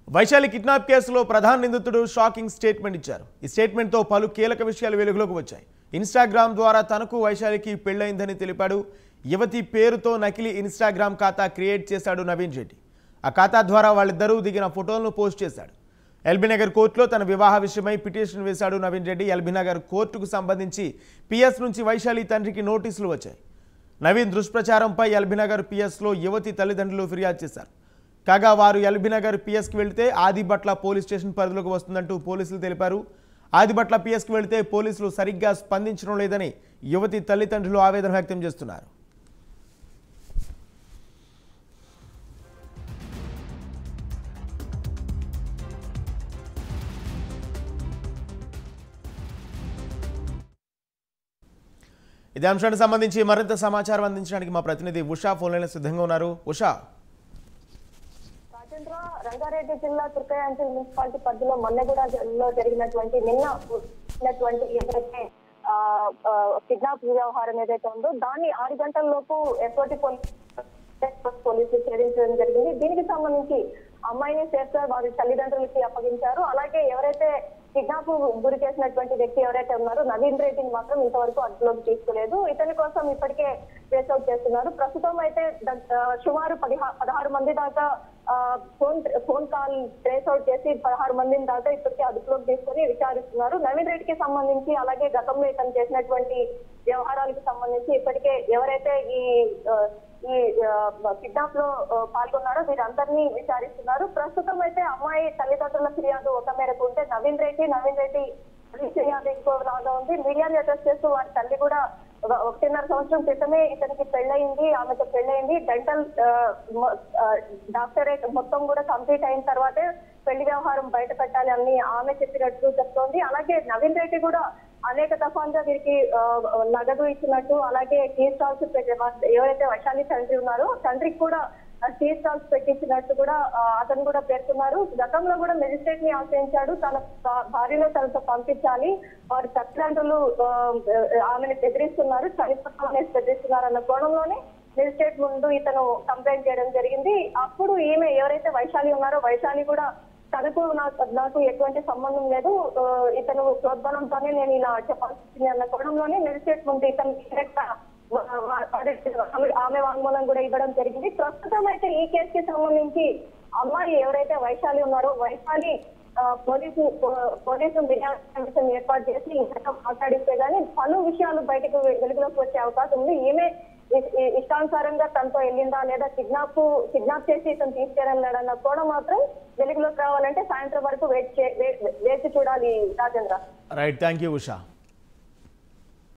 Vaishali kidnap కేసులో ప్రధాన నిందితుడు షాకింగ్ స్టేట్మెంట్ ఇచ్చారు ఈ స్టేట్మెంట్తో పలు కీలక విషయాలు వెలుగులోకి వచ్చాయి ఇన్స్టాగ్రామ్ ద్వారా తనకు వైశాలికి పెళ్లైందని తెలిపాడు యువతి పేరుతో నకిలీ ఇన్స్టాగ్రామ్ ఖాతా క్రియేట్ చేశాడు నవీన్ రెడ్డి ఆ ఖాతా ద్వారా వాళ్ళిద్దరూ దిగిన ఫోటోలను పోస్ట్ చేశాడు ఎల్బీనగర్ కోర్టులో తన వివాహ విషయమై పిటిషన్ వేశాడు నవీన్ రెడ్డి ఎల్బీనగర్ కోర్టుకు సంబంధించి పిఎస్ నుంచి వైశాలి తండ్రికి నోటీసులు వచ్చాయి నవీన్ దుష్ప్రచారంపై ఎల్బీనగర్ పిఎస్లో యువతి తల్లిదండ్రులు ఫిర్యాదు చేశారు కాగా వారు ఎల్బీనగర్ పిఎస్కి వెళితే ఆదిబట్ల పోలీస్ స్టేషన్ పరిధిలోకి వస్తుందంటూ పోలీసులు తెలిపారు ఆదిబట్ల పిఎస్కి వెళితే పోలీసులు సరిగ్గా స్పందించడం లేదని యువతి తల్లిదండ్రులు ఆవేదన వ్యక్తం చేస్తున్నారు ఇదే అంశానికి సంబంధించి మరింత సమాచారం అందించడానికి మా ప్రతినిధి ఉషా ఫోన్లైన్ సిద్ధంగా ఉన్నారు ఉషా రాజేంద్ర రంగారెడ్డి జిల్లా తుర్కయాంచల్ మున్సిపాలిటీ పరిధిలో మొన్నగూడలో జరిగినటువంటి నిన్న జరిగినటువంటి ఏదైతే ఆ, ఆ, కిడ్నాప్ వ్యవహారం ఏదైతే ఉందో దాన్ని ఆరు గంటల లోపు ఎస్ఓటి పోలీస్ పోలీసులు ఛేదించడం జరిగింది దీనికి సంబంధించి అమ్మాయిని సేఫ్గా వారి తల్లిదండ్రులకి అప్పగించారు అలాగే ఎవరైతే కిడ్నాప్ గురి చేసినటువంటి వ్యక్తి ఎవరైతే ఉన్నారో నవీన్ రెడ్డిని మాత్రం ఇంతవరకు అదుపులోకి తీసుకోలేదు ఇతని కోసం ఇప్పటికే ట్రేస్ అవుట్ చేస్తున్నారు ప్రస్తుతం అయితే ద- ఆ, సుమారు పదిహా పదహారు మంది దాకా ఆ, phone phone call trace out చేసి పదహారు మందిని దాకా ఇప్పటికే అదుపులోకి తీసుకొని విచారిస్తున్నారు నవీన్ రెడ్డికి సంబంధించి అలాగే గతంలో ఇతను చేసినటువంటి వ్యవహారాలకు సంబంధించి ఇప్పటికే ఎవరైతే ఈ ఆ, ఈ కిడ్నాప్ లో ఆ, పాల్గొన్నారో వీరందరినీ విచారిస్తున్నారు ప్రస్తుతం అయితే అమ్మాయి తల్లిదండ్రుల ఫిర్యాదు ఒక మేరకు ఉంటే నవీన్ రెడ్డి నవీన్ రెడ్డి తల్లి ఫిర్యాదు ఇంకో లాగా ఉంది మీడియాని అడ్రస్ చేస్తూ వారి తల్లి కూడా ఒక- ఒకటిన్నర సంవత్సరం క్రితమే ఇతనికి పెళ్ళయింది ఆమెతో పెళ్ళయింది డెంటల్ డాక్టరేట్ మొత్తం కూడా కంప్లీట్ అయిన తర్వాతే పెళ్లి వ్యవహారం బయట పెట్టాలి అని ఆమె చెప్పినట్టు చెప్తోంది అలాగే నవీన్ రెడ్డి కూడా అనేక దఫాలుగా వీరికి ఆ, నగదు ఇచ్చినట్టు అలాగే టీ స్టాల్స్ పెట్టే ఎవరైతే వైశాలి తండ్రి ఉన్నారో తండ్రికి కూడా టీ స్టాల్స్ పెట్టించినట్టు కూడా ఆ, అతను కూడా పేర్కొన్నారు గతంలో కూడా మెజిస్ట్రేట్ ని ఆశ్రయించాడు తన భా- భార్యను తనతో పంపించాలి వారి తల్లిదండ్రులు ఆ, ఆమెను బెదిరిస్తున్నారు చనిపోతామనేసి బెదిరిస్తున్నారు అన్న కోణంలోనే మెజిస్ట్రేట్ ముందు ఇతను కంప్లైంట్ చేయడం జరిగింది అప్పుడు ఈమె ఎవరైతే వైశాలి ఉన్నారో వైశాలి కూడా తనకు నాకు నాకు ఎటువంటి సంబంధం లేదు ఆ, ఇతను ప్రోద్బలంతోనే నేను ఇలా చెప్పాల్సి వచ్చింది అన్న కోణంలోనే మెజిస్ట్రేట్ ముందు ఇతను direct గా వా- వా- అదే ఆమె- ఆమె వాంగ్మూలం కూడా ఇవ్వడం జరిగింది ప్రస్తుతం అయితే ఈ కేసుకి సంబంధించి అమ్మాయి ఎవరైతే వైశాలి ఉన్నారో వైశాలి ఆ, పోలీసు పో- పోలీసు మిర్యాల కమిషన్ ఏర్పాటు చేసి ఇంకా మాట్లాడిస్తే గానీ పలు విషయాలు బయటకు వె- వెలుగులోకి వచ్చే అవకాశం ఉంది ఈమె ఇ- ఇ- ఇష్టానుసారంగా తనతో వెళ్ళిందా లేదా కిడ్నాప్ కిడ్నాప్ చేసి ఇతను తీసుకెళ్ళాడన్న కూడా మాత్రం వెలుగులోకి రావాలంటే సాయంత్రం వరకు వెయిట్ చే- వే- వేచి చూడాలి Rajendra right thank you Usha